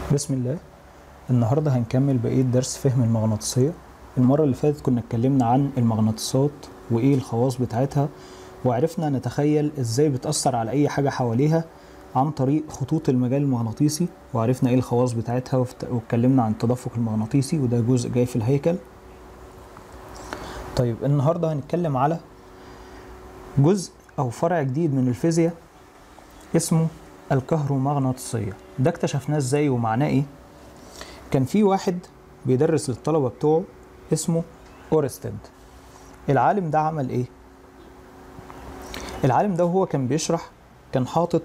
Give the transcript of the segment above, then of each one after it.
بسم الله النهارده هنكمل بقية درس فهم المغناطيسية المرة اللي فاتت كنا اتكلمنا عن المغناطيسات وايه الخواص بتاعتها وعرفنا نتخيل ازاي بتأثر على اي حاجة حواليها عن طريق خطوط المجال المغناطيسي وعرفنا ايه الخواص بتاعتها وفت- واتكلمنا عن التدفق المغناطيسي وده جزء جاي في الهيكل طيب النهارده هنتكلم على جزء او فرع جديد من الفيزياء اسمه الكهرومغناطيسية ده اكتشفناه ازاي ومعناه ايه كان في واحد بيدرس للطلبة بتوعه اسمه أورستد العالم ده عمل ايه العالم ده وهو كان بيشرح كان حاطط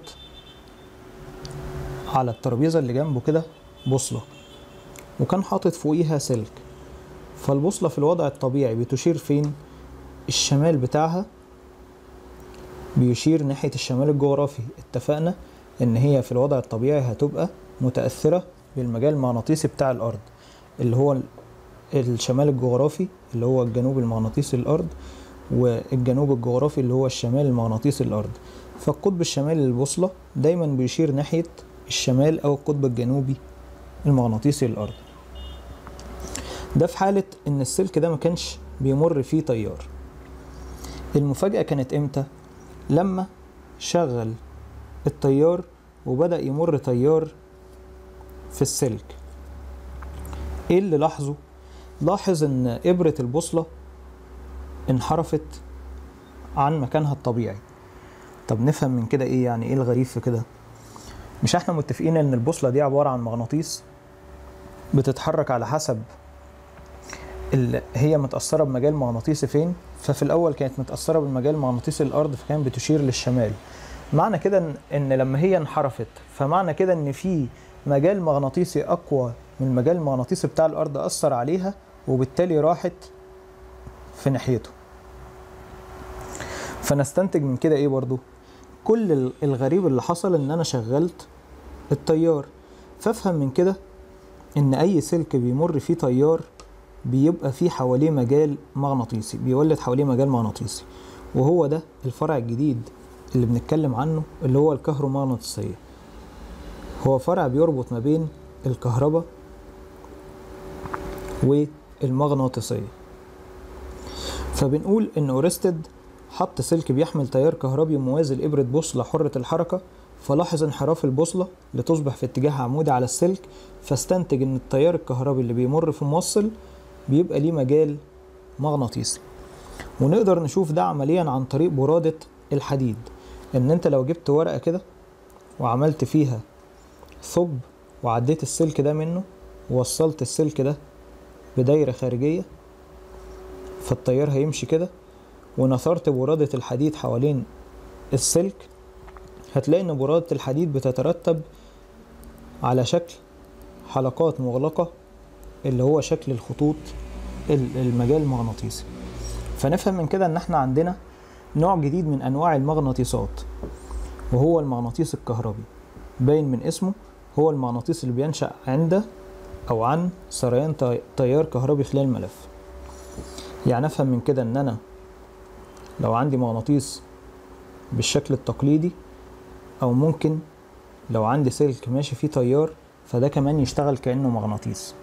على الترابيزة اللي جنبه كده بوصلة وكان حاطط فوقيها سلك فالبوصلة في الوضع الطبيعي بتشير فين الشمال بتاعها بيشير ناحية الشمال الجغرافي اتفقنا ان هي في الوضع الطبيعي هتبقى متأثرة بالمجال المغناطيسي بتاع الارض اللي هو ال- الشمال الجغرافي اللي هو الجنوب المغناطيسي للارض والجنوب الجغرافي اللي هو الشمال المغناطيسي للارض فالقطب الشمالي للبوصلة دايما بيشير ناحية الشمال او القطب الجنوبي المغناطيسي للارض ده في حالة ان السلك ده ما كانش بيمر فيه تيار المفاجأة كانت امتى لما شغل التيار وبدأ يمر تيار في السلك ايه اللي لاحظه لاحظ ان ابرة البوصلة انحرفت عن مكانها الطبيعي طب نفهم من كده ايه يعني ايه الغريب في كده مش احنا متفقين ان البوصلة دي عبارة عن مغناطيس بتتحرك على حسب ال- هي متأثرة بمجال مغناطيسي فين ففي الأول كانت متأثرة بالمجال المغناطيسي للأرض فكانت بتشير للشمال معنى كده إن, إن لما هي انحرفت فمعنى كده إن في مجال مغناطيسي أقوى من المجال المغناطيسي بتاع الأرض أثر عليها وبالتالي راحت في ناحيته فنستنتج من كده إيه برضو كل ال- الغريب اللي حصل إن أنا شغلت التيار فافهم من كده إن أي سلك بيمر فيه تيار بيبقى فيه حواليه مجال مغناطيسي بيولد حواليه مجال مغناطيسي وهو ده الفرع الجديد اللي بنتكلم عنه اللي هو الكهرومغناطيسية هو فرع بيربط ما بين الكهرباء والمغناطيسية فبنقول ان اورستد حط سلك بيحمل تيار كهربي موازي لإبرة بوصلة حرة الحركة فلاحظ انحراف البوصلة لتصبح في اتجاه عمودي على السلك فاستنتج ان التيار الكهربي اللي بيمر في موصل بيبقى ليه مجال مغناطيسي ونقدر نشوف ده عمليا عن طريق برادة الحديد ان انت لو جبت ورقة كده وعملت فيها ثقب وعديت السلك ده منه ووصلت السلك ده بدايرة خارجية فالتيار هيمشي كده ونثرت برادة الحديد حوالين السلك هتلاقي ان برادة الحديد بتترتب على شكل حلقات مغلقة اللي هو شكل الخطوط ال- المجال المغناطيسي فنفهم من كده ان احنا عندنا نوع جديد من انواع المغناطيسات وهو المغناطيس الكهربي باين من اسمه هو المغناطيس اللي بينشأ عند او عن سريان تي- تيار كهربي خلال ملف يعني افهم من كده ان انا لو عندي مغناطيس بالشكل التقليدي او ممكن لو عندي سلك ماشي فيه تيار فده كمان يشتغل كأنه مغناطيس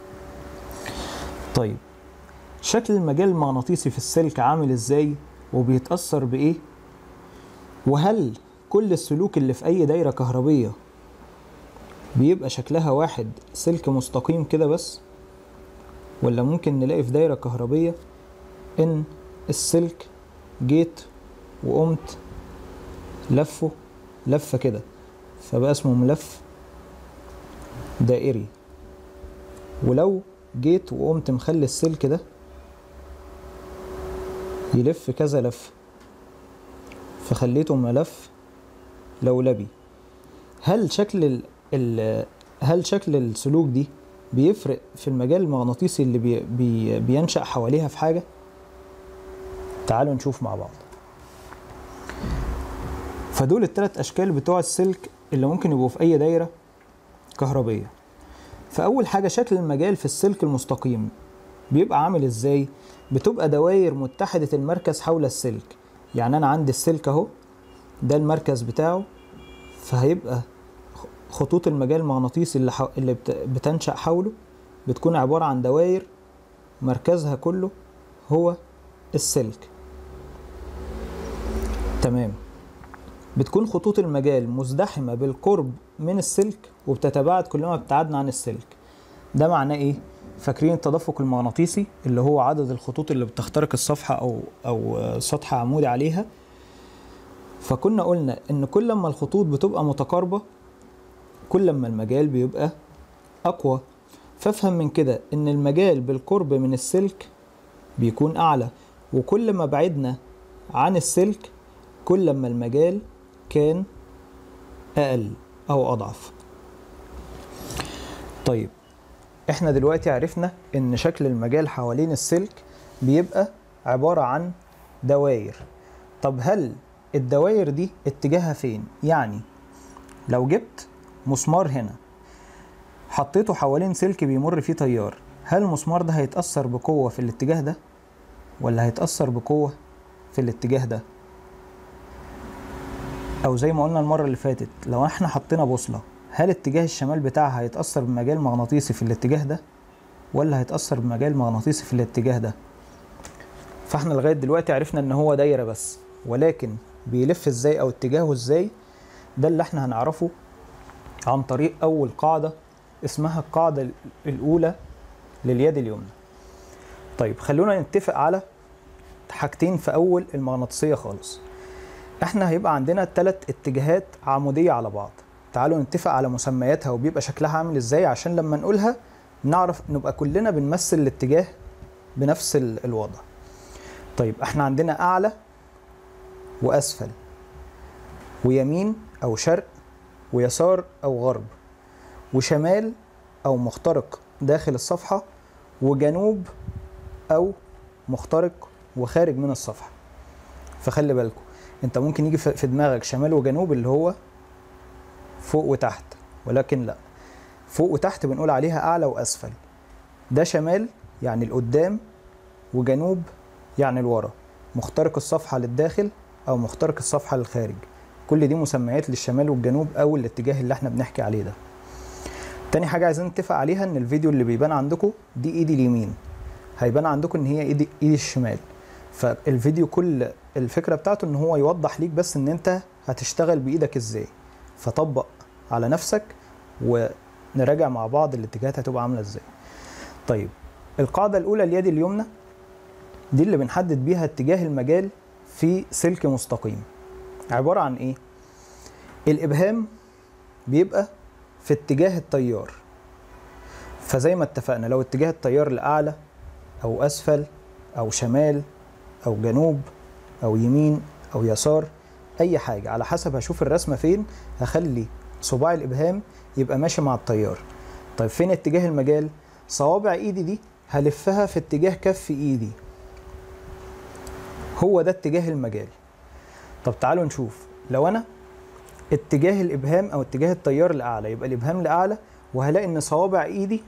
طيب شكل المجال المغناطيسي في السلك عامل ازاي وبيتأثر بإيه وهل كل السلوك اللي في أي دايرة كهربية بيبقى شكلها واحد سلك مستقيم كده بس ولا ممكن نلاقي في دايرة كهربية إن السلك جيت وقمت لفه لفة كده فبقى اسمه ملف دائري ولو جيت وقمت مخلي السلك ده يلف كذا لف فخليته ملف لولبي هل شكل ال ال هل شكل السلوك دي بيفرق في المجال المغناطيسي اللي بي بي بينشأ حواليها في حاجة تعالوا نشوف مع بعض فدول التلات أشكال بتوع السلك اللي ممكن يبقوا في أي دايرة كهربية فأول حاجة شكل المجال في السلك المستقيم بيبقى عامل ازاي بتبقى دوائر متحدة المركز حول السلك يعني أنا عندي السلك أهو ده المركز بتاعه فهيبقى خطوط المجال المغناطيسي اللي, حو... اللي بت... بتنشأ حوله بتكون عبارة عن دوائر مركزها كله هو السلك تمام بتكون خطوط المجال مزدحمة بالقرب من السلك وبتتباعد كلما ابتعدنا عن السلك ده معناه ايه؟ فاكرين التدفق المغناطيسي اللي هو عدد الخطوط اللي بتخترق الصفحة أو أو سطح عمودي عليها فكنا قلنا إن كل ما الخطوط بتبقى متقاربة كل ما المجال بيبقى أقوى فافهم من كده إن المجال بالقرب من السلك بيكون أعلى وكل ما بعدنا عن السلك كل ما المجال كان أقل أو أضعف طيب احنا دلوقتي عرفنا ان شكل المجال حوالين السلك بيبقى عبارة عن دوائر طب هل الدوائر دي اتجاهها فين يعني لو جبت مسمار هنا حطيته حوالين سلك بيمر فيه تيار هل المسمار ده هيتأثر بقوة في الاتجاه ده ولا هيتأثر بقوة في الاتجاه ده او زي ما قلنا المرة اللي فاتت لو احنا حطينا بوصلة هل اتجاه الشمال بتاعها هيتأثر بمجال مغناطيسي في الاتجاه ده ولا هيتأثر بمجال مغناطيسي في الاتجاه ده فاحنا لغاية دلوقتي عرفنا ان هو دايرة بس ولكن بيلف ازاي او اتجاهه ازاي ده اللي احنا هنعرفه عن طريق اول قاعدة اسمها القاعدة الاولى لليد اليمنى طيب خلونا نتفق على حاجتين في اول المغناطيسية خالص احنا هيبقى عندنا ثلاث اتجاهات عمودية على بعض تعالوا نتفق على مسمياتها وبيبقى شكلها عامل ازاي عشان لما نقولها نعرف نبقى كلنا بنمثل الاتجاه بنفس الوضع طيب احنا عندنا اعلى واسفل ويمين او شرق ويسار او غرب وشمال او مخترق داخل الصفحة وجنوب او مخترق وخارج من الصفحة فخلي بالكم انت ممكن يجي في دماغك شمال وجنوب اللي هو فوق وتحت ولكن لا فوق وتحت بنقول عليها اعلى واسفل ده شمال يعني القدام وجنوب يعني الورا مخترق الصفحه للداخل او مخترق الصفحه للخارج كل دي مسميات للشمال والجنوب او الاتجاه اللي احنا بنحكي عليه ده تاني حاجه عايزين نتفق عليها ان الفيديو اللي بيبان عندكم دي ايدي اليمين هيبان عندكم ان هي ايدي ايدي الشمال فالفيديو كل الفكره بتاعته ان هو يوضح ليك بس ان انت هتشتغل بايدك ازاي فطبق على نفسك ونراجع مع بعض الاتجاهات هتبقى عامله ازاي طيب القاعده الاولى اليد اليمنى دي اللي بنحدد بيها اتجاه المجال في سلك مستقيم عباره عن ايه الابهام بيبقى في اتجاه التيار فزي ما اتفقنا لو اتجاه التيار لاعلى او اسفل او شمال او جنوب او يمين او يسار اي حاجه على حسب هشوف الرسمه فين هخلي صباع الابهام يبقى ماشي مع التيار طيب فين اتجاه المجال صوابع ايدي دي هلفها في اتجاه كف ايدي هو ده اتجاه المجال طب تعالوا نشوف لو انا اتجاه الابهام او اتجاه التيار لاعلى يبقى الابهام لاعلى وهلاقي ان صوابع ايدي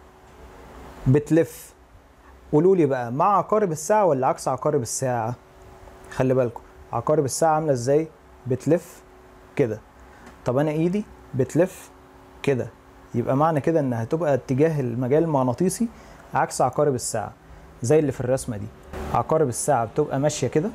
بتلف قولوا لي بقى مع عقارب الساعه ولا عكس عقارب الساعه خلي بالكم عقارب الساعه عامله ازاي بتلف كده طب انا ايدي بتلف كده يبقى معنى كده ان هتبقى اتجاه المجال المغناطيسي عكس عقارب الساعه زي اللي في الرسمه دي عقارب الساعه بتبقى ماشيه كده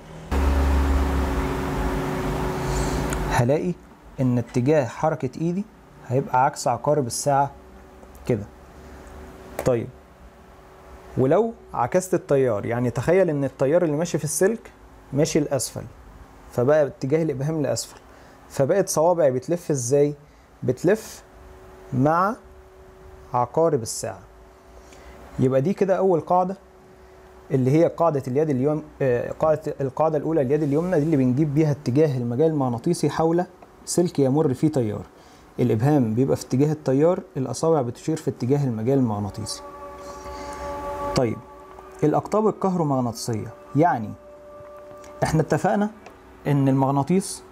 هلاقي ان اتجاه حركه ايدي هيبقى عكس عقارب الساعه كده طيب ولو عكست التيار يعني تخيل ان التيار اللي ماشي في السلك ماشي لاسفل فبقى اتجاه الابهام لاسفل فبقت صوابعي بتلف ازاي بتلف مع عقارب الساعه يبقى دي كده اول قاعده اللي هي قاعده اليد اليوم آه قاعده القاعده الاولى اليد اليمنى دي اللي بنجيب بيها اتجاه المجال المغناطيسي حول سلك يمر فيه تيار الابهام بيبقى في اتجاه التيار الاصابع بتشير في اتجاه المجال المغناطيسي طيب الاقطاب الكهرومغناطيسيه يعني احنا اتفقنا ان المغناطيس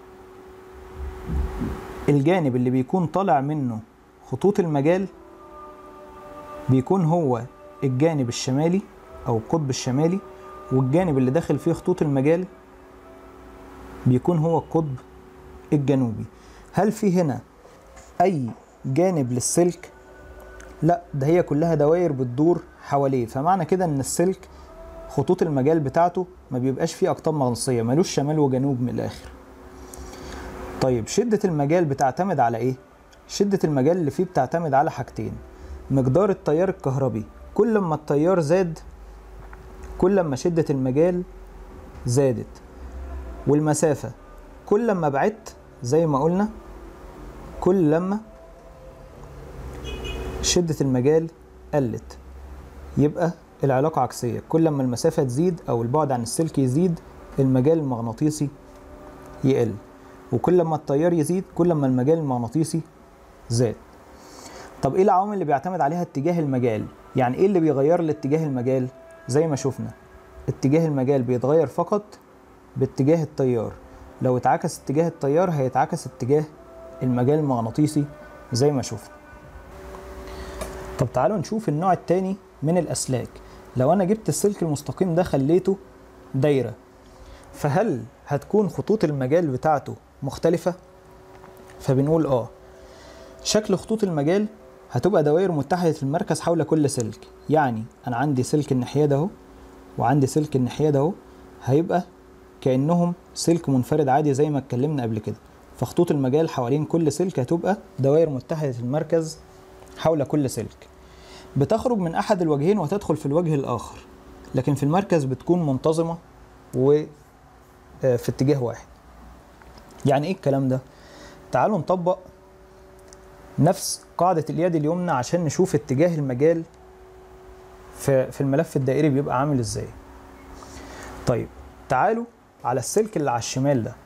الجانب اللي بيكون طالع منه خطوط المجال بيكون هو الجانب الشمالي او القطب الشمالي والجانب اللي داخل فيه خطوط المجال بيكون هو القطب الجنوبي هل في هنا اي جانب للسلك لا ده هي كلها دوائر بتدور حواليه فمعنى كده ان السلك خطوط المجال بتاعته ما بيبقاش فيه اقطاب مغناطيسيه ملوش شمال وجنوب من الاخر طيب شده المجال بتعتمد على ايه شده المجال اللي فيه بتعتمد على حاجتين مقدار التيار الكهربي كل ما التيار زاد كل ما شده المجال زادت والمسافه كل ما بعدت زي ما قلنا كل لما شدة المجال قلت يبقى العلاقة عكسية كل ما المسافة تزيد أو البعد عن السلك يزيد المجال المغناطيسي يقل وكل ما التيار يزيد كل ما المجال المغناطيسي زاد طب ايه العوامل اللي بيعتمد عليها اتجاه المجال يعني ايه اللي بيغير لاتجاه المجال زي ما شفنا اتجاه المجال بيتغير فقط باتجاه التيار لو اتعكس اتجاه التيار هيتعكس اتجاه المجال المغناطيسي زي ما شفنا طب تعالوا نشوف النوع التاني من الأسلاك لو أنا جبت السلك المستقيم ده خليته دايرة فهل هتكون خطوط المجال بتاعته مختلفة؟ فبنقول آه شكل خطوط المجال هتبقى دوائر متحدة المركز حول كل سلك يعني أنا عندي سلك الناحية ده أهو وعندي سلك الناحية ده أهو هيبقى كأنهم سلك منفرد عادي زي ما اتكلمنا قبل كده فخطوط المجال حوالين كل سلك هتبقى دوائر متحدة المركز حول كل سلك بتخرج من أحد الوجهين وتدخل في الوجه الآخر لكن في المركز بتكون منتظمة و في اتجاه واحد يعني ايه الكلام ده تعالوا نطبق نفس قاعدة اليد اليمنى عشان نشوف اتجاه المجال في في الملف الدائري بيبقى عامل ازاي طيب تعالوا على السلك اللي على الشمال ده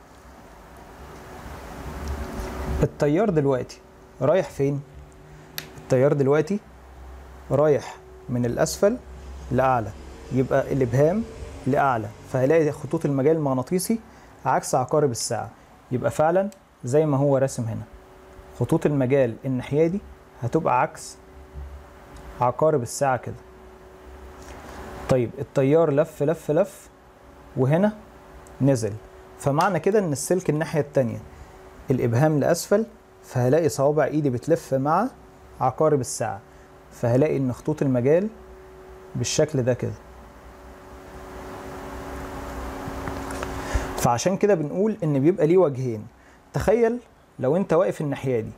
التيار دلوقتي رايح فين التيار دلوقتي رايح من الاسفل لاعلى يبقى الابهام لاعلى فهلاقي خطوط المجال المغناطيسي عكس عقارب الساعه يبقى فعلا زي ما هو راسم هنا خطوط المجال الناحيه دي هتبقى عكس عقارب الساعه كده طيب التيار لف لف لف وهنا نزل فمعنى كده ان السلك الناحيه التانيه الابهام لاسفل فهلاقي صوابع ايدي بتلف مع عقارب الساعه فهلاقي ان خطوط المجال بالشكل ده كده فعشان كده بنقول ان بيبقى ليه وجهين تخيل لو انت واقف الناحيه دي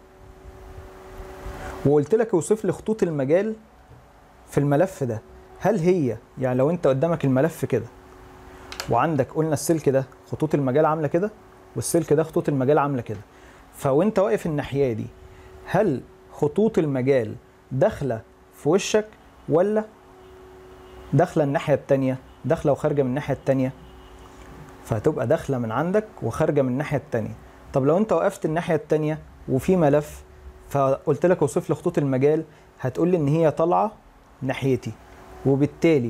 وقلت لك اوصف لي خطوط المجال في الملف ده هل هي يعني لو انت قدامك الملف كده وعندك قلنا السلك ده خطوط المجال عامله كده والسلك ده خطوط المجال عامله كده فوانت واقف الناحيه دي هل خطوط المجال داخله في وشك ولا داخله الناحيه التانية داخله وخارجه من الناحيه التانية فهتبقى داخله من عندك وخارجه من الناحيه التانية طب لو انت وقفت الناحيه التانية وفي ملف فقلت لك اوصف لي خطوط المجال هتقول لي ان هي طالعه ناحيتي وبالتالي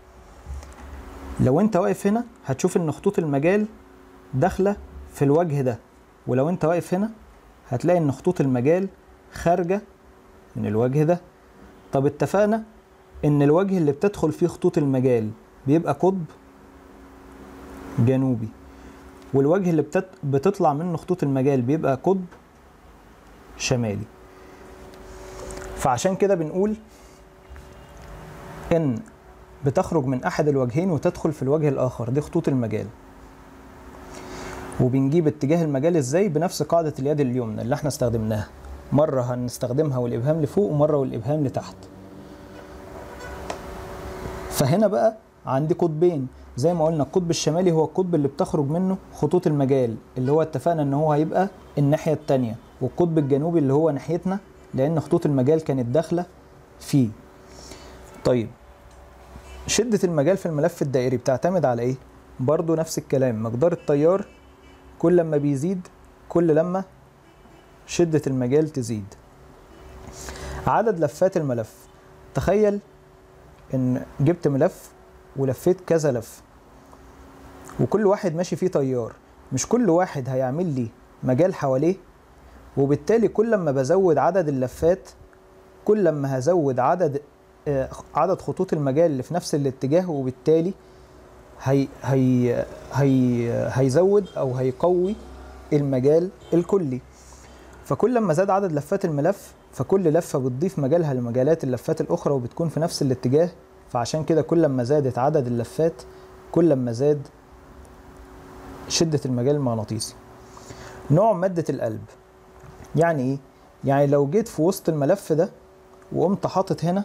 لو انت واقف هنا هتشوف ان خطوط المجال داخله في الوجه ده ولو انت واقف هنا هتلاقي ان خطوط المجال خارجه من الوجه ده طب اتفقنا ان الوجه اللي بتدخل فيه خطوط المجال بيبقى قطب جنوبي والوجه اللي بتت... بتطلع منه خطوط المجال بيبقى قطب شمالي فعشان كده بنقول ان بتخرج من احد الوجهين وتدخل في الوجه الاخر دي خطوط المجال وبنجيب اتجاه المجال ازاي بنفس قاعدة اليد اليمنى اللي احنا استخدمناها مرة هنستخدمها والإبهام لفوق ومرة والإبهام لتحت فهنا بقى عندي قطبين زي ما قلنا القطب الشمالي هو القطب اللي بتخرج منه خطوط المجال اللي هو اتفقنا ان هو هيبقى الناحية التانية والقطب الجنوبي اللي هو ناحيتنا لأن خطوط المجال كانت داخلة فيه طيب شدة المجال في الملف الدائري بتعتمد على ايه؟ برضو نفس الكلام مقدار التيار كل لما بيزيد كل لما شدة المجال تزيد عدد لفات الملف تخيل ان جبت ملف ولفيت كذا لف وكل واحد ماشي فيه تيار مش كل واحد هيعمل لي مجال حواليه وبالتالي كل لما بزود عدد اللفات كل لما هزود عدد آه، عدد خطوط المجال اللي في نفس الاتجاه وبالتالي هي هي هي هيزود او هيقوي المجال الكلي فكل ما زاد عدد لفات الملف فكل لفة بتضيف مجالها لمجالات اللفات الأخرى وبتكون في نفس الاتجاه فعشان كده كل ما زادت عدد اللفات كل ما زاد شدة المجال المغناطيسي نوع مادة القلب يعني ايه؟ يعني لو جيت في وسط الملف ده وقمت حاطط هنا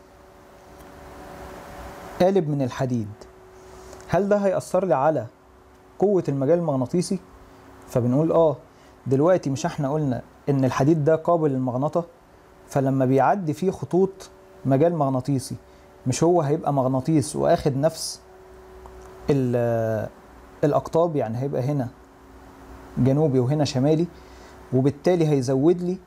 قالب من الحديد هل ده هيأثر لي على قوة المجال المغناطيسي؟ فبنقول اه دلوقتي مش احنا قلنا ان الحديد ده قابل للمغناطة فلما بيعدي فيه خطوط مجال مغناطيسي مش هو هيبقى مغناطيس واخد نفس ال- الاقطاب يعني هيبقى هنا جنوبي وهنا شمالي وبالتالي هيزود لي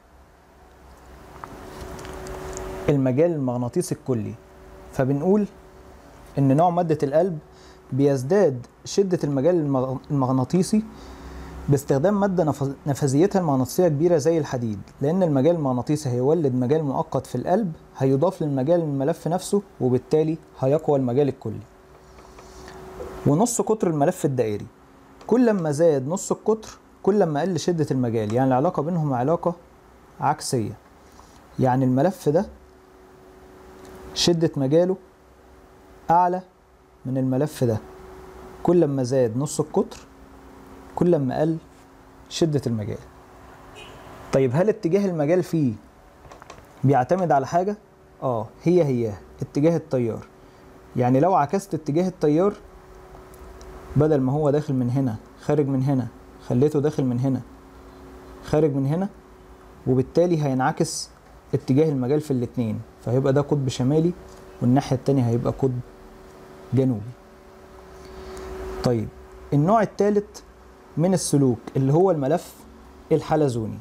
المجال المغناطيسي الكلي فبنقول ان نوع مادة القلب بيزداد شدة المجال المغ- المغناطيسي باستخدام مادة نف- نفاذيتها المغناطيسية كبيرة زي الحديد لأن المجال المغناطيسي هيولد مجال مؤقت في القلب هيضاف للمجال الملف نفسه وبالتالي هيقوى المجال الكلي ونص قطر الملف الدائري كل ما زاد نص القطر كل ما قل شدة المجال يعني العلاقة بينهم علاقة عكسية يعني الملف ده شدة مجاله أعلى من الملف ده كل ما زاد نص القطر كل ما قل شدة المجال طيب هل اتجاه المجال فيه بيعتمد على حاجة؟ اه هي هي اتجاه التيار يعني لو عكست اتجاه التيار بدل ما هو داخل من هنا خارج من هنا خليته داخل من هنا خارج من هنا وبالتالي هينعكس اتجاه المجال في الاتنين فهيبقى ده قطب شمالي والناحية التانية هيبقى قطب جنوبي طيب النوع الثالث من السلوك اللي هو الملف الحلزوني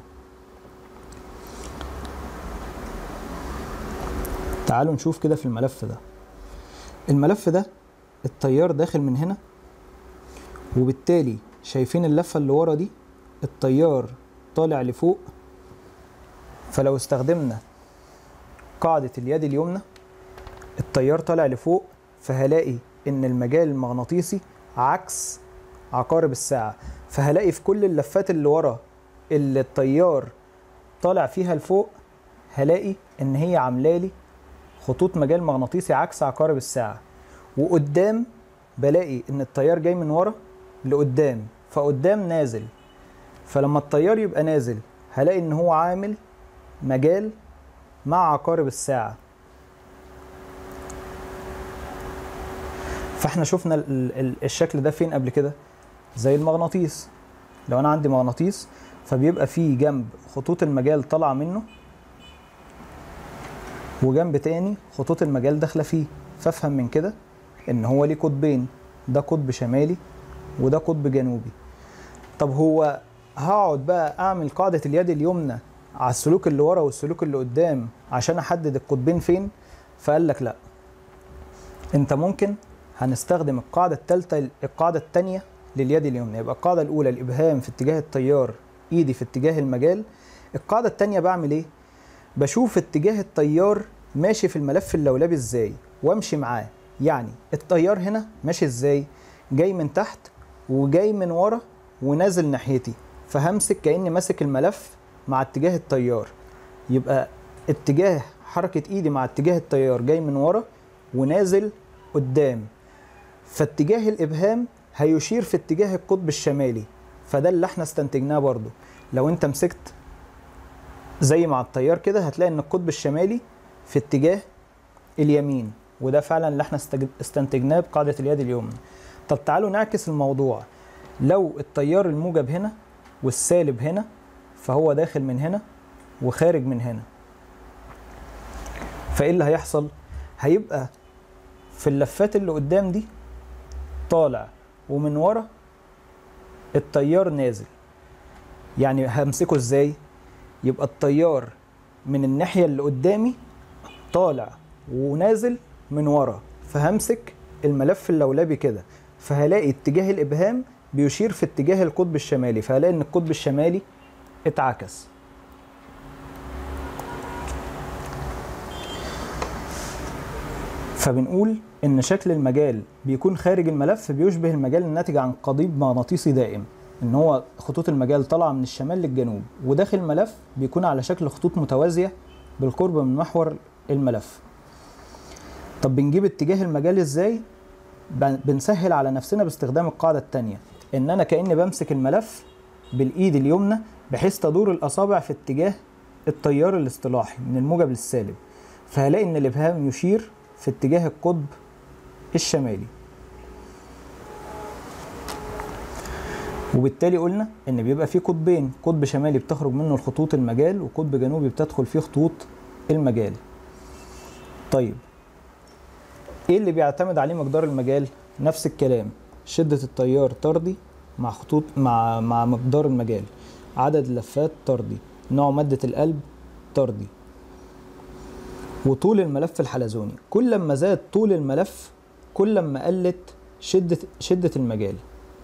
تعالوا نشوف كده في الملف ده الملف ده التيار داخل من هنا وبالتالي شايفين اللفة اللي ورا دي التيار طالع لفوق فلو استخدمنا قاعدة اليد اليمنى التيار طالع لفوق فهلاقي ان المجال المغناطيسي عكس عقارب الساعة فهلاقي في كل اللفات اللي ورا اللي التيار طالع فيها لفوق هلاقي ان هي عاملالي خطوط مجال مغناطيسي عكس عقارب الساعة وقدام بلاقي ان التيار جاي من ورا لقدام فقدام نازل فلما التيار يبقى نازل هلاقي ان هو عامل مجال مع عقارب الساعة فاحنا شفنا ال- ال- الشكل ده فين قبل كده زي المغناطيس لو انا عندي مغناطيس فبيبقى فيه جنب خطوط المجال طالعه منه وجنب تاني خطوط المجال داخله فيه فافهم من كده ان هو ليه قطبين ده قطب شمالي وده قطب جنوبي طب هو هقعد بقى اعمل قاعده اليد اليمنى على السلوك اللي ورا والسلوك اللي قدام عشان احدد القطبين فين فقال لك لا انت ممكن هنستخدم القاعده الثالثه القاعده الثانيه لليد اليمنى يبقى القاعده الاولى الابهام في اتجاه التيار ايدي في اتجاه المجال القاعده الثانيه بعمل ايه بشوف اتجاه التيار ماشي في الملف اللولبي ازاي وامشي معاه يعني التيار هنا ماشي ازاي جاي من تحت وجاي من ورا ونازل ناحيتي فهمسك كاني ماسك الملف مع اتجاه التيار يبقى اتجاه حركه ايدي مع اتجاه التيار جاي من ورا ونازل قدام فاتجاه الابهام هيشير في اتجاه القطب الشمالي فده اللي احنا استنتجناه برضو لو انت مسكت زي مع التيار كده هتلاقي ان القطب الشمالي في اتجاه اليمين وده فعلا اللي احنا استج- استنتجناه بقاعدة اليد اليمنى طب تعالوا نعكس الموضوع لو التيار الموجب هنا والسالب هنا فهو داخل من هنا وخارج من هنا فايه اللي هيحصل هيبقى في اللفات اللي قدام دي طالع ومن ورا التيار نازل يعني همسكه ازاي يبقى التيار من الناحية اللي قدامي طالع ونازل من ورا فهمسك الملف اللولبي كده فهلاقي اتجاه الابهام بيشير في اتجاه القطب الشمالي فهلاقي ان القطب الشمالي اتعكس فبنقول ان شكل المجال بيكون خارج الملف بيشبه المجال الناتج عن قضيب مغناطيسي دائم ان هو خطوط المجال طالعه من الشمال للجنوب وداخل الملف بيكون على شكل خطوط متوازيه بالقرب من محور الملف طب بنجيب اتجاه المجال ازاي بن- بنسهل على نفسنا باستخدام القاعده الثانيه ان انا كاني بمسك الملف بالايد اليمنى بحيث تدور الاصابع في اتجاه التيار الاصطلاحي من الموجب للسالب فهلاقي ان الابهام يشير في اتجاه القطب الشمالي وبالتالي قلنا ان بيبقى في قطبين قطب شمالي بتخرج منه الخطوط المجال وقطب جنوبي بتدخل فيه خطوط المجال طيب ايه اللي بيعتمد عليه مقدار المجال نفس الكلام شدة التيار طردي مع خطوط مع مع مقدار المجال عدد اللفات طردي نوع مادة القلب طردي وطول الملف الحلزوني كل ما زاد طول الملف كل ما قلت شدة شدة المجال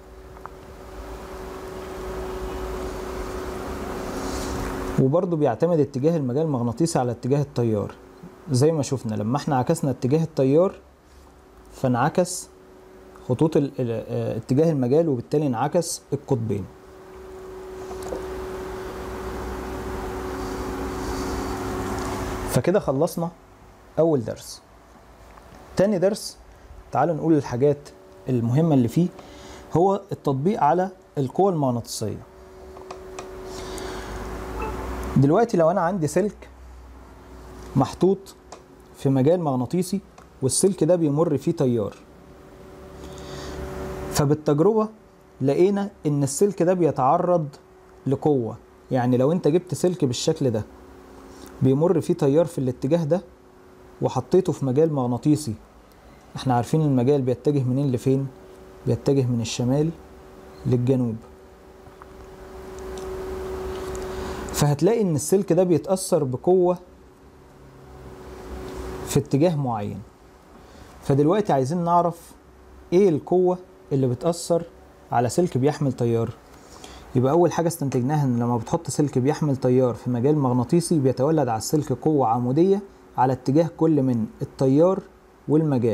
وبرضه بيعتمد اتجاه المجال المغناطيسي على اتجاه التيار زي ما شفنا لما احنا عكسنا اتجاه التيار فانعكس خطوط ال- ال- اه، اتجاه المجال وبالتالي انعكس القطبين فكده خلصنا اول درس تاني درس تعالوا نقول الحاجات المهمة اللي فيه هو التطبيق على القوى المغناطيسية دلوقتي لو انا عندي سلك محطوط في مجال مغناطيسي والسلك ده بيمر فيه تيار فبالتجربة لقينا ان السلك ده بيتعرض لقوة يعني لو انت جبت سلك بالشكل ده بيمر فيه تيار في الاتجاه ده وحطيته في مجال مغناطيسي احنا عارفين المجال بيتجه منين لفين بيتجه من الشمال للجنوب فهتلاقي ان السلك ده بيتأثر بقوة في اتجاه معين فدلوقتي عايزين نعرف ايه القوة اللي بتأثر على سلك بيحمل تيار يبقى أول حاجة استنتجناها إن لما بتحط سلك بيحمل تيار في مجال مغناطيسي بيتولد على السلك قوة عمودية على اتجاه كل من التيار والمجال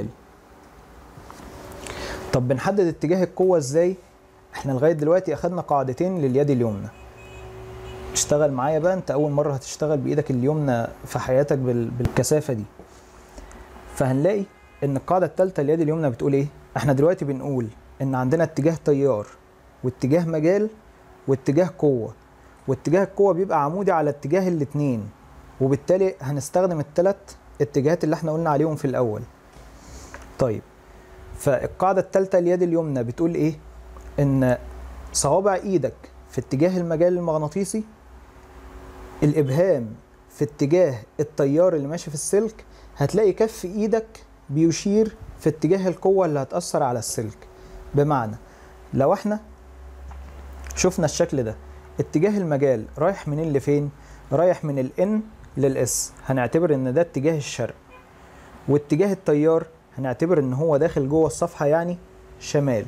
طب بنحدد اتجاه القوة ازاي؟ احنا لغاية دلوقتي أخدنا قاعدتين لليد اليمنى اشتغل معايا بقى انت أول مرة هتشتغل بإيدك اليمنى في حياتك بال- بالكثافة دي فهنلاقي ان القاعدة الثالثة اليد اليمنى بتقول ايه؟ احنا دلوقتي بنقول ان عندنا اتجاه تيار واتجاه مجال واتجاه قوة واتجاه القوة بيبقى عمودي على اتجاه الاتنين وبالتالي هنستخدم الثلاث اتجاهات اللي احنا قلنا عليهم في الأول طيب فالقاعدة الثالثة اليد اليمنى بتقول ايه؟ ان صوابع ايدك في اتجاه المجال المغناطيسي الابهام في اتجاه التيار اللي ماشي في السلك هتلاقي كف ايدك بيشير في اتجاه القوة اللي هتأثر على السلك بمعنى لو احنا شفنا الشكل ده اتجاه المجال رايح منين لفين رايح من الان للاس هنعتبر ان ده اتجاه الشرق واتجاه التيار هنعتبر ان هو داخل جوه الصفحة يعني شمال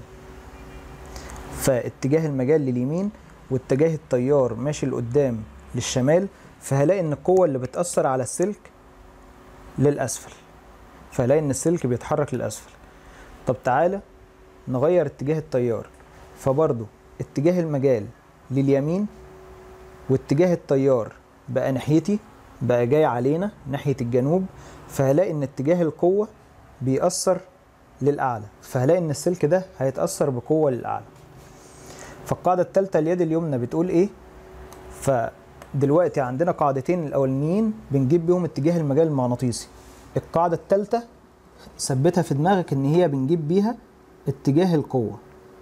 فاتجاه المجال لليمين واتجاه التيار ماشي لقدام للشمال فهلاقي ان القوة اللي بتأثر على السلك للأسفل فهلاقي ان السلك بيتحرك للأسفل طب تعالى نغير اتجاه التيار فبرضو اتجاه المجال لليمين واتجاه التيار بقى ناحيتي بقى جاي علينا ناحية الجنوب فهلاقي ان اتجاه القوة بيأثر للأعلى فهلاقي ان السلك ده هيتأثر بقوة للأعلى فالقاعدة الثالثة اليد اليمنى بتقول ايه فدلوقتي عندنا قاعدتين الاولانيين بنجيب بيهم اتجاه المجال المغناطيسي القاعدة الثالثة ثبتها في دماغك ان هي بنجيب بيها اتجاه القوة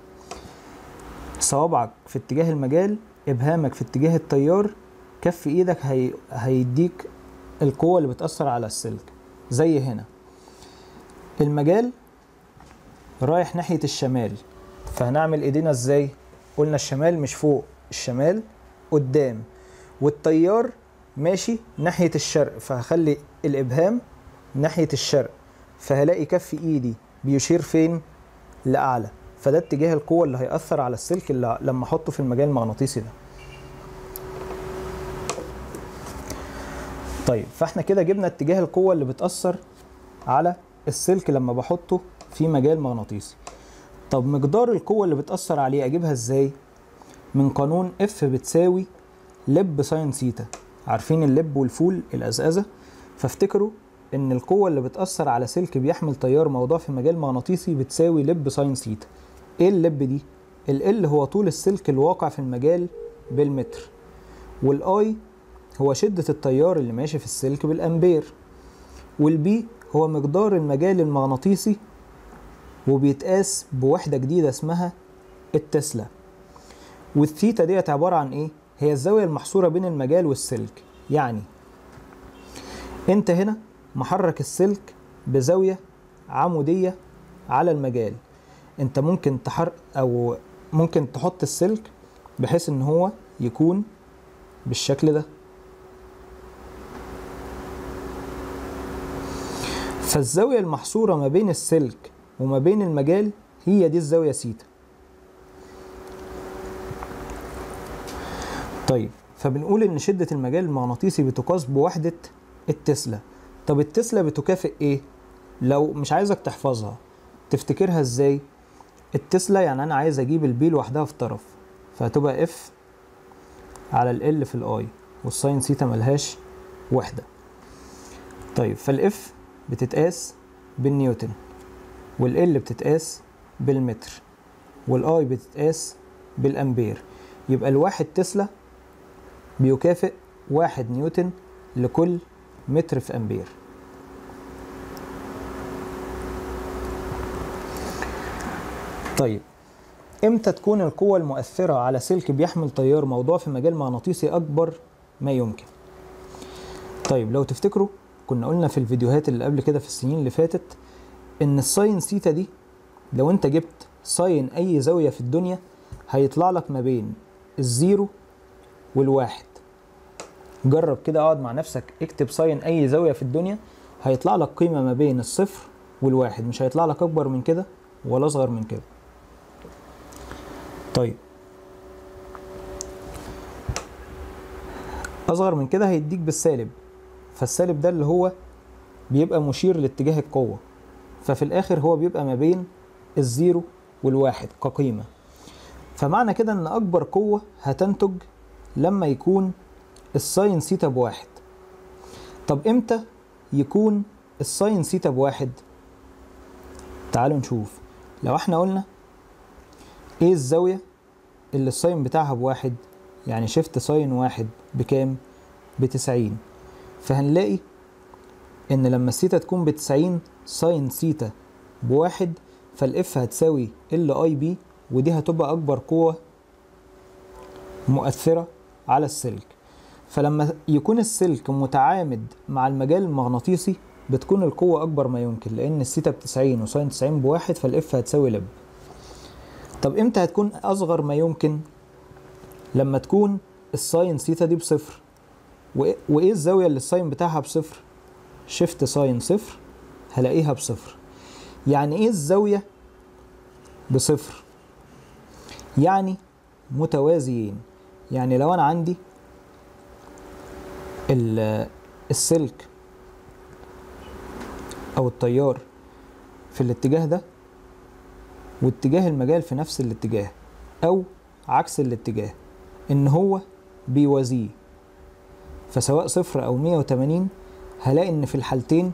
صوابعك في اتجاه المجال ابهامك في اتجاه التيار كف ايدك هي... هيديك القوة اللي بتأثر على السلك زي هنا المجال رايح ناحية الشمال فهنعمل ايدينا ازاي قلنا الشمال مش فوق الشمال قدام والتيار ماشي ناحية الشرق فهخلي الإبهام ناحية الشرق فهلاقي كف إيدي بيشير فين لأعلى فده اتجاه القوة اللي هيأثر على السلك اللي لما أحطه في المجال المغناطيسي ده طيب فاحنا كده جبنا اتجاه القوة اللي بتأثر على السلك لما بحطه في مجال مغناطيسي طب مقدار القوة اللي بتأثر عليه أجيبها إزاي؟ من قانون اف بتساوي لب ساين سيتا عارفين اللب والفول الأزأزة فافتكروا ان القوة اللي بتأثر على سلك بيحمل تيار موضوع في مجال مغناطيسي بتساوي لب ساين سيتا ايه اللب دي ال هو طول السلك الواقع في المجال بالمتر والاي هو شدة التيار اللي ماشي في السلك بالامبير والبي هو مقدار المجال المغناطيسي وبيتقاس بوحدة جديدة اسمها التسلا والثيتا ديت عبارة عن ايه هي الزاوية المحصورة بين المجال والسلك يعني انت هنا محرك السلك بزاوية عمودية على المجال انت ممكن تحر او ممكن تحط السلك بحيث ان هو يكون بالشكل ده فالزاوية المحصورة ما بين السلك وما بين المجال هي دي الزاوية سيتا طيب فبنقول ان شدة المجال المغناطيسي بتقاس بوحدة التسلا طب التسلا بتكافئ ايه لو مش عايزك تحفظها تفتكرها ازاي التسلا يعني انا عايز اجيب البي لوحدها في طرف فهتبقى اف على ال في الاي والساين سيتا ملهاش وحده طيب فالاف بتتقاس بالنيوتن والال بتتقاس بالمتر والاي بتتقاس بالامبير يبقى الواحد تسلا بيكافئ واحد نيوتن لكل متر في امبير طيب امتى تكون القوة المؤثرة على سلك بيحمل تيار موضوع في مجال مغناطيسي أكبر ما يمكن طيب لو تفتكروا كنا قلنا في الفيديوهات اللي قبل كده في السنين اللي فاتت إن الساين سيتا دي لو أنت جبت ساين أي زاوية في الدنيا هيطلع لك ما بين الزيرو والواحد جرب كده اقعد مع نفسك اكتب ساين أي زاوية في الدنيا هيطلع لك قيمة ما بين الصفر والواحد مش هيطلع لك أكبر من كده ولا أصغر من كده طيب اصغر من كده هيديك بالسالب فالسالب ده اللي هو بيبقى مشير لاتجاه القوة ففي الاخر هو بيبقى ما بين الزيرو والواحد كقيمة فمعنى كده ان اكبر قوة هتنتج لما يكون الساين سيتا بواحد طب امتى يكون الساين سيتا بواحد تعالوا نشوف لو احنا قلنا ايه الزاوية اللي الساين بتاعها بواحد يعني شفت ساين واحد بكام بتسعين فهنلاقي ان لما السيتا تكون بتسعين ساين سيتا بواحد فالاف هتساوي ال اي بي ودي هتبقى اكبر قوة مؤثرة على السلك فلما يكون السلك متعامد مع المجال المغناطيسي بتكون القوة أكبر ما يمكن لأن السيتا بتسعين وساين تسعين بواحد فالإف هتساوي لب طب إمتى هتكون أصغر ما يمكن لما تكون الساين سيتا دي بصفر وإيه الزاوية اللي الساين بتاعها بصفر شفت ساين صفر هلاقيها بصفر يعني إيه الزاوية بصفر يعني متوازيين يعني لو أنا عندي السلك او التيار في الاتجاه ده واتجاه المجال في نفس الاتجاه او عكس الاتجاه ان هو بيوازيه فسواء صفر او 180 هلاقي ان في الحالتين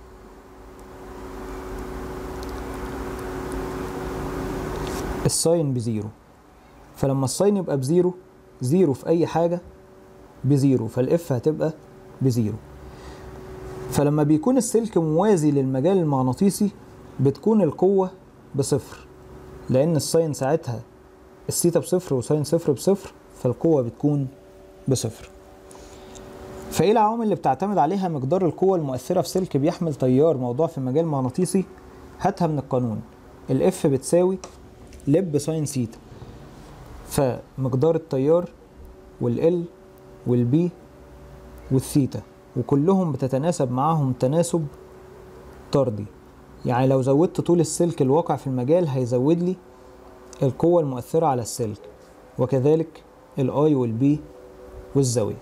الساين بزيرو فلما الساين يبقى بزيرو زيرو في اي حاجة بزيرو فالاف هتبقى بزيرو فلما بيكون السلك موازي للمجال المغناطيسي بتكون القوة بصفر لأن الساين ساعتها السيتا بصفر وساين صفر بصفر فالقوة بتكون بصفر فإيه العوامل اللي بتعتمد عليها مقدار القوة المؤثرة في سلك بيحمل تيار موضوع في مجال مغناطيسي هاتها من القانون الاف بتساوي لب ساين سيتا فمقدار التيار والال والبي والثيتا وكلهم بتتناسب معاهم تناسب طردي يعني لو زودت طول السلك الواقع في المجال هيزود لي القوة المؤثرة على السلك وكذلك الاي والبي والزاوية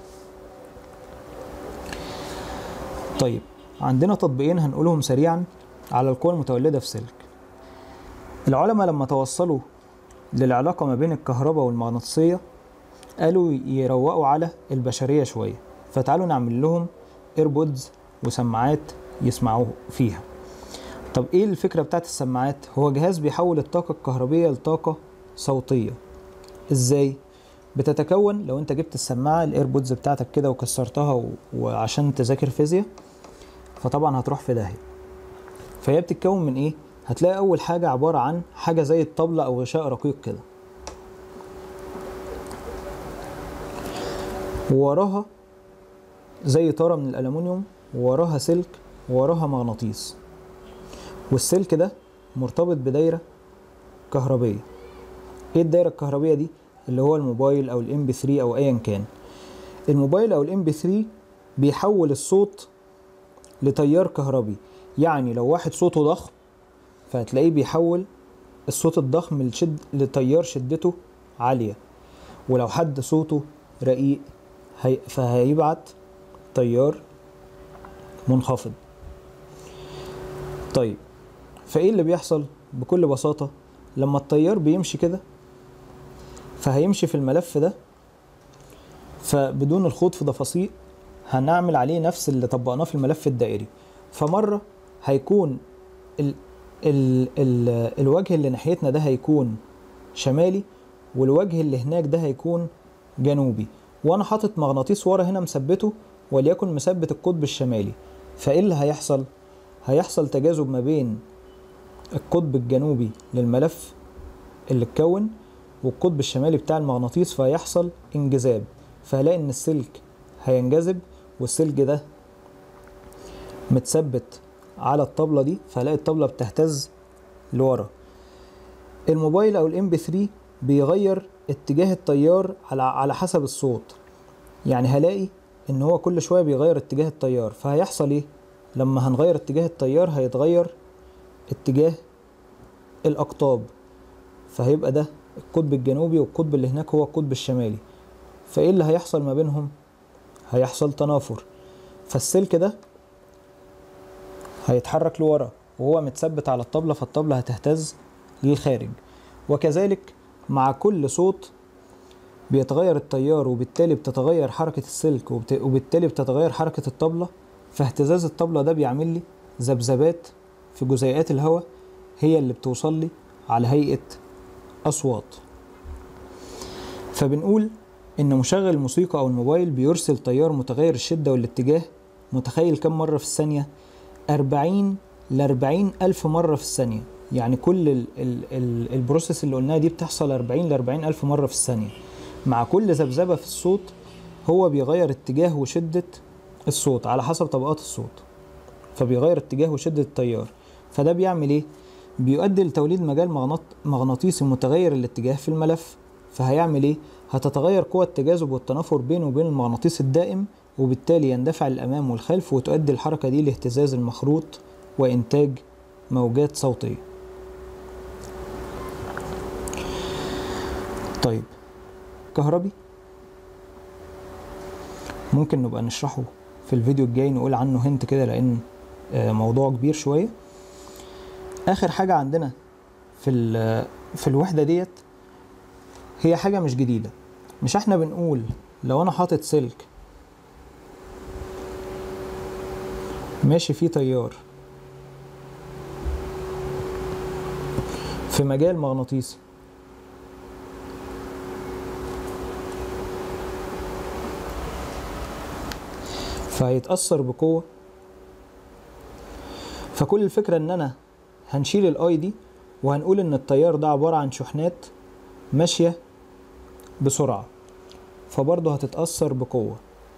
طيب عندنا تطبيقين هنقولهم سريعا على القوة المتولدة في سلك العلماء لما توصلوا للعلاقة ما بين الكهرباء والمغناطيسية قالوا يروقوا على البشرية شوية فتعالوا نعمل لهم ايربودز وسماعات يسمعوا فيها طب ايه الفكرة بتاعت السماعات هو جهاز بيحول الطاقة الكهربية لطاقة صوتية ازاي بتتكون لو انت جبت السماعة الايربودز بتاعتك كده وكسرتها و... وعشان تذاكر فيزياء فطبعا هتروح في داهية فهي بتتكون من ايه هتلاقي اول حاجة عبارة عن حاجة زي الطبلة او غشاء رقيق كده ووراها زي طارة من الألمنيوم ووراها سلك ووراها مغناطيس والسلك ده مرتبط بدايرة كهربية ايه الدايرة الكهربية دي اللي هو الموبايل او الام بي 3 او ايا كان الموبايل او الام بي 3 بيحول الصوت لتيار كهربي يعني لو واحد صوته ضخم فهتلاقيه بيحول الصوت الضخم لشد لتيار شدته عالية ولو حد صوته رقيق هي... فهيبعت تيار منخفض طيب فايه اللي بيحصل بكل بساطة لما التيار بيمشي كده فهيمشي في الملف ده فبدون الخوض في تفاصيل هنعمل عليه نفس اللي طبقناه في الملف الدائري فمرة هيكون ال ال ال الوجه اللي ناحيتنا ده هيكون شمالي والوجه اللي هناك ده هيكون جنوبي وانا حاطط مغناطيس ورا هنا مثبته وليكن مثبت القطب الشمالي فايه اللي هيحصل هيحصل تجاذب ما بين القطب الجنوبي للملف اللي اتكون والقطب الشمالي بتاع المغناطيس فهيحصل انجذاب فهلاقي ان السلك هينجذب والسلك ده متثبت على الطبلة دي فهلاقي الطبلة بتهتز لورا الموبايل او الام بي 3 بيغير اتجاه التيار على على حسب الصوت يعني هلاقي ان هو كل شويه بيغير اتجاه التيار فهيحصل ايه لما هنغير اتجاه التيار هيتغير اتجاه الاقطاب فهيبقى ده القطب الجنوبي والقطب اللي هناك هو القطب الشمالي فايه اللي هيحصل ما بينهم هيحصل تنافر فالسلك ده هيتحرك لورا وهو متثبت على الطبلة فالطبلة هتهتز للخارج وكذلك مع كل صوت بيتغير التيار وبالتالي بتتغير حركة السلك وبت... وبالتالي بتتغير حركة الطبلة فاهتزاز الطبلة ده بيعمل لي ذبذبات في جزيئات الهواء هي اللي بتوصل لي على هيئة أصوات فبنقول إن مشغل الموسيقى أو الموبايل بيرسل تيار متغير الشدة والاتجاه متخيل كم مرة في الثانية؟ 40 ل 40 ألف مرة في الثانية يعني كل ال ال ال البروسيس اللي قلناها دي بتحصل 40 ل 40 ألف مرة في الثانية مع كل ذبذبة في الصوت هو بيغير اتجاه وشدة الصوت على حسب طبقات الصوت فبيغير اتجاه وشدة التيار فده بيعمل ايه؟ بيؤدي لتوليد مجال مغناط مغناطيسي متغير الاتجاه في الملف فهيعمل ايه؟ هتتغير قوى التجاذب والتنافر بينه وبين المغناطيس الدائم وبالتالي يندفع للأمام والخلف وتؤدي الحركة دي لاهتزاز المخروط وإنتاج موجات صوتية طيب كهربي ممكن نبقى نشرحه في الفيديو الجاي نقول عنه هنت كده لأن موضوع كبير شوية آخر حاجة عندنا في في الوحدة ديت هي حاجة مش جديدة مش احنا بنقول لو انا حاطط سلك ماشي فيه تيار في مجال مغناطيسي فهيتأثر بقوة فكل الفكرة ان انا هنشيل الاي دي وهنقول ان التيار ده عبارة عن شحنات ماشية بسرعة فبرضه هتتأثر بقوة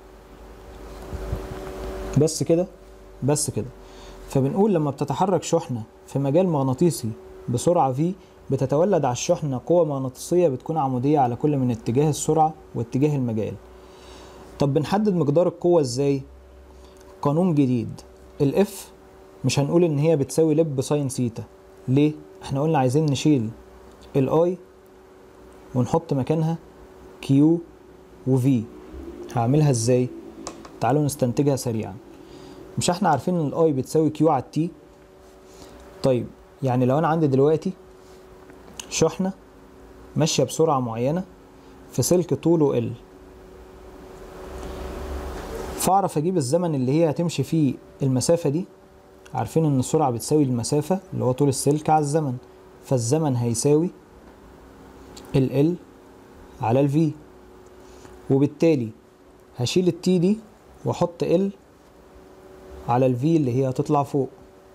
بس كده بس كده فبنقول لما بتتحرك شحنة في مجال مغناطيسي بسرعة v بتتولد على الشحنة قوة مغناطيسية بتكون عمودية على كل من اتجاه السرعة واتجاه المجال طب بنحدد مقدار القوة ازاي؟ قانون جديد الاف مش هنقول ان هي بتساوي لب ساين سيتا ليه؟ احنا قلنا عايزين نشيل الاي ونحط مكانها كيو وفي هعملها ازاي؟ تعالوا نستنتجها سريعا مش احنا عارفين ان الاي بتساوي كيو على التي طيب يعني لو انا عندي دلوقتي شحنة ماشية بسرعة معينة في سلك طوله ال فاعرف اجيب الزمن اللي هي هتمشي فيه المسافة دي عارفين ان السرعة بتساوي المسافة اللي هو طول السلك على الزمن فالزمن هيساوي ال L على ال V وبالتالي هشيل التي دي واحط L على ال V اللي هي هتطلع فوق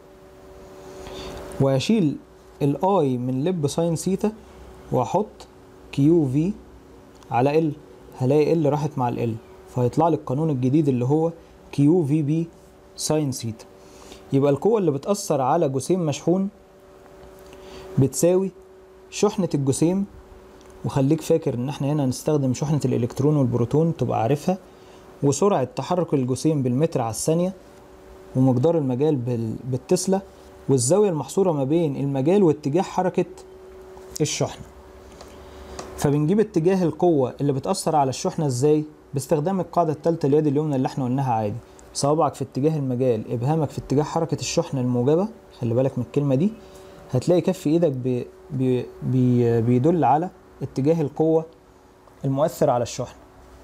وهشيل الاي من لب ساين سيتا واحط كيو في على ال هلاقي ال راحت مع ال فهيطلع لي القانون الجديد اللي هو كيو في بي ساين سيتا يبقى القوة اللي بتأثر على جسيم مشحون بتساوي شحنة الجسيم وخليك فاكر ان احنا هنا هنستخدم شحنة الالكترون والبروتون تبقى عارفها وسرعة تحرك الجسيم بالمتر على الثانية ومقدار المجال بال- بالتسلا والزاوية المحصورة ما بين المجال واتجاه حركة الشحنة فبنجيب اتجاه القوة اللي بتأثر على الشحنة ازاي باستخدام القاعدة الثالثة اليد اليمنى اللي احنا قلناها عادي صوابعك في اتجاه المجال ابهامك في اتجاه حركة الشحنة الموجبة خلي بالك من الكلمة دي هتلاقي كف ايدك بي بي بي بيدل على اتجاه القوة المؤثر على الشحنة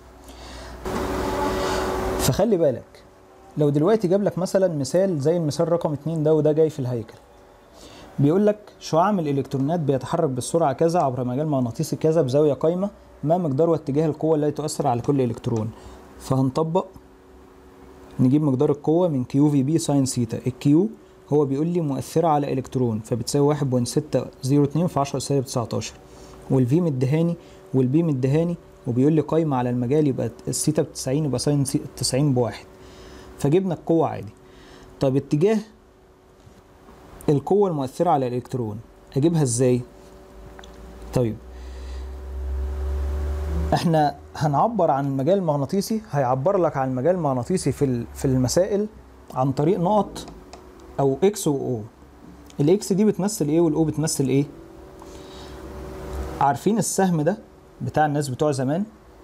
فخلي بالك لو دلوقتي جاب لك مثلا مثال زي المثال رقم اتنين ده وده جاي في الهيكل بيقول لك شعاع من الالكترونات بيتحرك بالسرعه كذا عبر مجال مغناطيسي كذا بزاويه قايمه ما مقدار واتجاه القوه التي تؤثر على كل الكترون فهنطبق نجيب مقدار القوه من كيو في بي ساين سيتا الكيو هو بيقول لي مؤثره على الكترون فبتساوي 1.602 في 10 سالب 19 والفي مدهاني والبي مدهاني وبيقول لي قايمه على المجال يبقى السيتا ب 90 يبقى ساين 90 بواحد فجبنا القوه عادي طب اتجاه القوة المؤثرة على الإلكترون أجيبها إزاي؟ طيب إحنا هنعبر عن المجال المغناطيسي هيعبر لك عن المجال المغناطيسي في ال- في المسائل عن طريق نقط أو إكس وأو الإكس دي بتمثل إيه والأو بتمثل إيه؟ عارفين السهم ده بتاع الناس بتوع زمان؟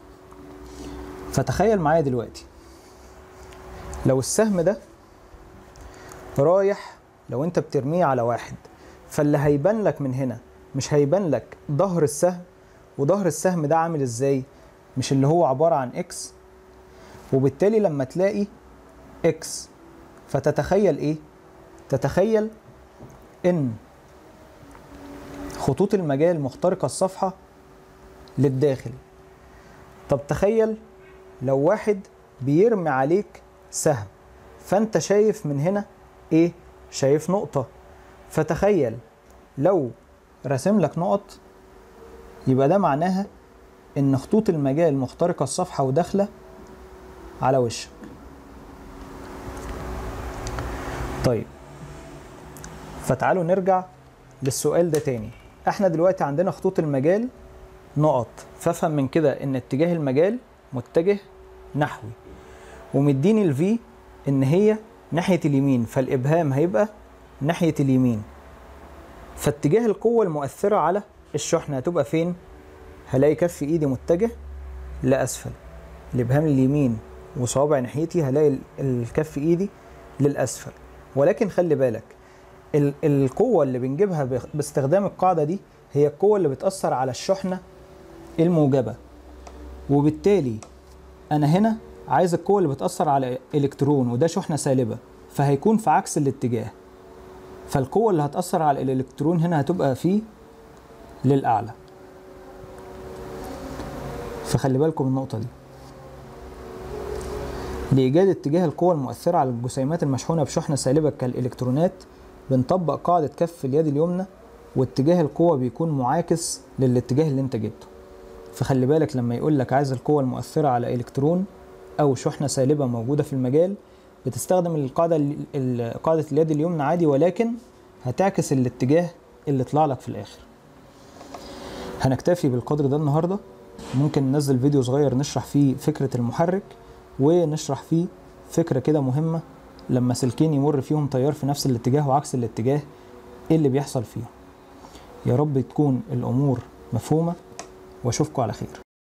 فتخيل معايا دلوقتي لو السهم ده رايح لو انت بترميه على واحد فاللي هيبان لك من هنا مش هيبان لك ظهر السهم وظهر السهم ده عامل ازاي مش اللي هو عبارة عن اكس وبالتالي لما تلاقي اكس فتتخيل ايه تتخيل ان خطوط المجال مخترقة الصفحة للداخل طب تخيل لو واحد بيرمي عليك سهم فانت شايف من هنا ايه شايف نقطة فتخيل لو رسم لك نقط يبقى ده معناها ان خطوط المجال مخترقة الصفحة وداخلة على وشك طيب فتعالوا نرجع للسؤال ده تاني احنا دلوقتي عندنا خطوط المجال نقط فافهم من كده ان اتجاه المجال متجه نحوي ومديني الفي ان هي ناحية اليمين فالإبهام هيبقى ناحية اليمين فاتجاه القوة المؤثرة على الشحنة هتبقى فين؟ هلاقي كف إيدي متجه لأسفل الإبهام اليمين وصوابع ناحيتي هلاقي ال- الكف إيدي للأسفل ولكن خلي بالك ال- القوة اللي بنجيبها باخ- باستخدام القاعدة دي هي القوة اللي بتأثر على الشحنة الموجبة وبالتالي أنا هنا عايز القوة اللي بتأثر على إلكترون وده شحنة سالبة فهيكون في عكس الاتجاه فالقوة اللي هتأثر على الإلكترون هنا هتبقى فيه للأعلى فخلي بالكم من النقطة دي لإيجاد اتجاه القوة المؤثرة على الجسيمات المشحونة بشحنة سالبة كالإلكترونات بنطبق قاعدة كف اليد اليمنى واتجاه القوة بيكون معاكس للاتجاه اللي انت جبته فخلي بالك لما يقول لك عايز القوة المؤثرة على إلكترون أو شحنة سالبة موجودة في المجال بتستخدم القاعدة ال- ال- قاعدة اليد اليمنى عادي ولكن هتعكس الاتجاه اللي طلع لك في الآخر هنكتفي بالقدر ده النهاردة ممكن ننزل فيديو صغير نشرح فيه فكرة المحرك ونشرح فيه فكرة كده مهمة لما سلكين يمر فيهم تيار في نفس الاتجاه وعكس الاتجاه ايه اللي بيحصل فيهم يا رب تكون الأمور مفهومة واشوفكم على خير